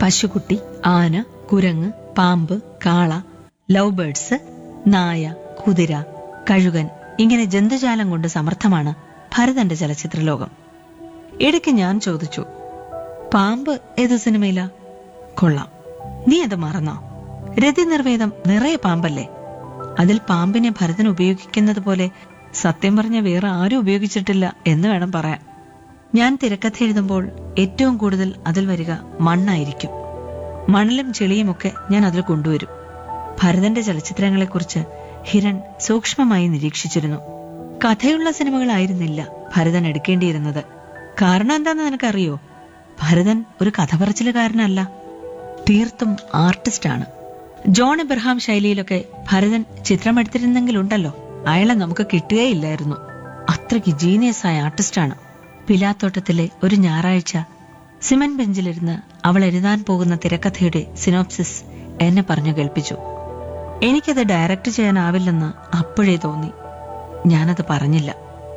പശുക്കുട്ടി ആന കുരങ്ങ് പാമ്പ് കാള ലവ് ബേർഡ്സ് നായ കുതിര കഴുകൻ ഇങ്ങനെ ജന്തുജാലം കൊണ്ട് സമർത്ഥമാണ് ഭരതന്റെ ചലച്ചിത്ര ലോകം ഇടയ്ക്ക് ഞാൻ ചോദിച്ചു പാമ്പ് ഏത് സിനിമയിലാ കൊള്ളാം നീ അത് മറന്നോ രതി നിർവേദം നിറയെ പാമ്പല്ലേ അതിൽ പാമ്പിനെ ഭരതൻ ഉപയോഗിക്കുന്നത് പോലെ സത്യം പറഞ്ഞ വേറെ ആരും ഉപയോഗിച്ചിട്ടില്ല എന്ന് വേണം പറയാൻ ഞാൻ തിരക്കഥ എഴുതുമ്പോൾ ഏറ്റവും കൂടുതൽ അതിൽ വരിക മണ്ണായിരിക്കും മണലും ചെളിയുമൊക്കെ ഞാൻ അതിൽ കൊണ്ടുവരും ഭരതന്റെ ചലച്ചിത്രങ്ങളെക്കുറിച്ച് ഹിരൺ സൂക്ഷ്മമായി നിരീക്ഷിച്ചിരുന്നു കഥയുള്ള സിനിമകളായിരുന്നില്ല ഭരതൻ എടുക്കേണ്ടിയിരുന്നത് കാരണം എന്താന്ന് നിനക്കറിയോ ഭരതൻ ഒരു കഥ പറച്ചിലുകാരനല്ല തീർത്തും ആർട്ടിസ്റ്റാണ് ജോൺ എബ്രഹാം ശൈലിയിലൊക്കെ ഭരതൻ ചിത്രമെടുത്തിരുന്നെങ്കിലുണ്ടല്ലോ അയാളെ നമുക്ക് കിട്ടുകയില്ലായിരുന്നു അത്രയ്ക്ക് ജീനിയസ് ആയ ആർട്ടിസ്റ്റാണ് പിലാത്തോട്ടത്തിലെ ഒരു ഞായറാഴ്ച സിമൻ ബെഞ്ചിലിരുന്ന് അവൾ എഴുതാൻ പോകുന്ന തിരക്കഥയുടെ സിനോപ്സിസ് എന്നെ പറഞ്ഞു കേൾപ്പിച്ചു എനിക്കത് ഡയറക്റ്റ് ചെയ്യാനാവില്ലെന്ന് അപ്പോഴേ തോന്നി ഞാനത് പറഞ്ഞില്ല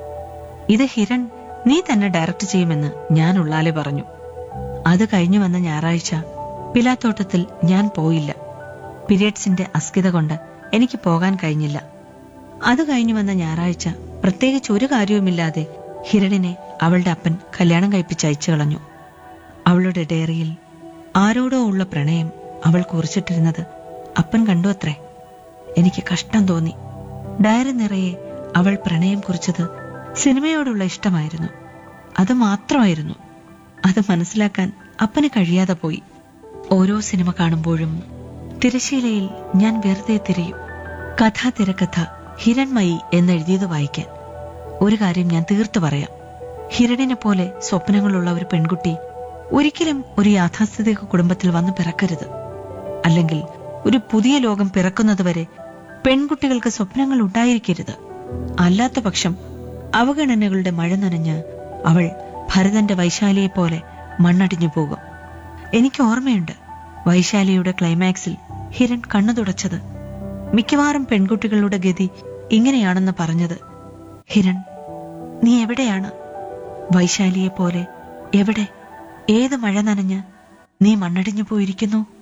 ഇത് ഹിരൺ നീ തന്നെ ഡയറക്റ്റ് ചെയ്യുമെന്ന് ഞാൻ ഉള്ളാലെ പറഞ്ഞു അത് കഴിഞ്ഞു വന്ന ഞായറാഴ്ച പിലാത്തോട്ടത്തിൽ ഞാൻ പോയില്ല പീരിയഡ്സിന്റെ അസ്കിത കൊണ്ട് എനിക്ക് പോകാൻ കഴിഞ്ഞില്ല അത് കഴിഞ്ഞു വന്ന ഞായറാഴ്ച പ്രത്യേകിച്ച് ഒരു കാര്യവുമില്ലാതെ ഹിരണിനെ അവളുടെ അപ്പൻ കല്യാണം കഴിപ്പിച്ച് അയച്ചു കളഞ്ഞു അവളുടെ ഡയറിയിൽ ആരോടോ ഉള്ള പ്രണയം അവൾ കുറിച്ചിട്ടിരുന്നത് അപ്പൻ കണ്ടു അത്രേ എനിക്ക് കഷ്ടം തോന്നി ഡയറി നിറയെ അവൾ പ്രണയം കുറിച്ചത് സിനിമയോടുള്ള ഇഷ്ടമായിരുന്നു അത് മാത്രമായിരുന്നു അത് മനസ്സിലാക്കാൻ അപ്പന് കഴിയാതെ പോയി ഓരോ സിനിമ കാണുമ്പോഴും തിരശീലയിൽ ഞാൻ വെറുതെ തിരയും കഥ തിരക്കഥ ഹിരൺമയി എന്നെഴുതിയത് വായിക്കാൻ ഒരു കാര്യം ഞാൻ തീർത്തു പറയാം ഹിരണിനെ പോലെ സ്വപ്നങ്ങളുള്ള ഒരു പെൺകുട്ടി ഒരിക്കലും ഒരു യാഥാസ്ഥിതിക കുടുംബത്തിൽ വന്ന് പിറക്കരുത് അല്ലെങ്കിൽ ഒരു പുതിയ ലോകം പിറക്കുന്നതുവരെ പെൺകുട്ടികൾക്ക് സ്വപ്നങ്ങൾ ഉണ്ടായിരിക്കരുത് അല്ലാത്ത പക്ഷം അവഗണനകളുടെ മഴ നനഞ്ഞ് അവൾ ഭരതന്റെ വൈശാലിയെ പോലെ മണ്ണടിഞ്ഞു പോകും എനിക്ക് ഓർമ്മയുണ്ട് വൈശാലിയുടെ ക്ലൈമാക്സിൽ ഹിരൺ കണ്ണു തുടച്ചത് മിക്കവാറും പെൺകുട്ടികളുടെ ഗതി ഇങ്ങനെയാണെന്ന് പറഞ്ഞത് ഹിരൺ നീ എവിടെയാണ് വൈശാലിയെ പോലെ എവിടെ ഏത് മഴ നനഞ്ഞ് നീ മണ്ണടിഞ്ഞു പോയിരിക്കുന്നു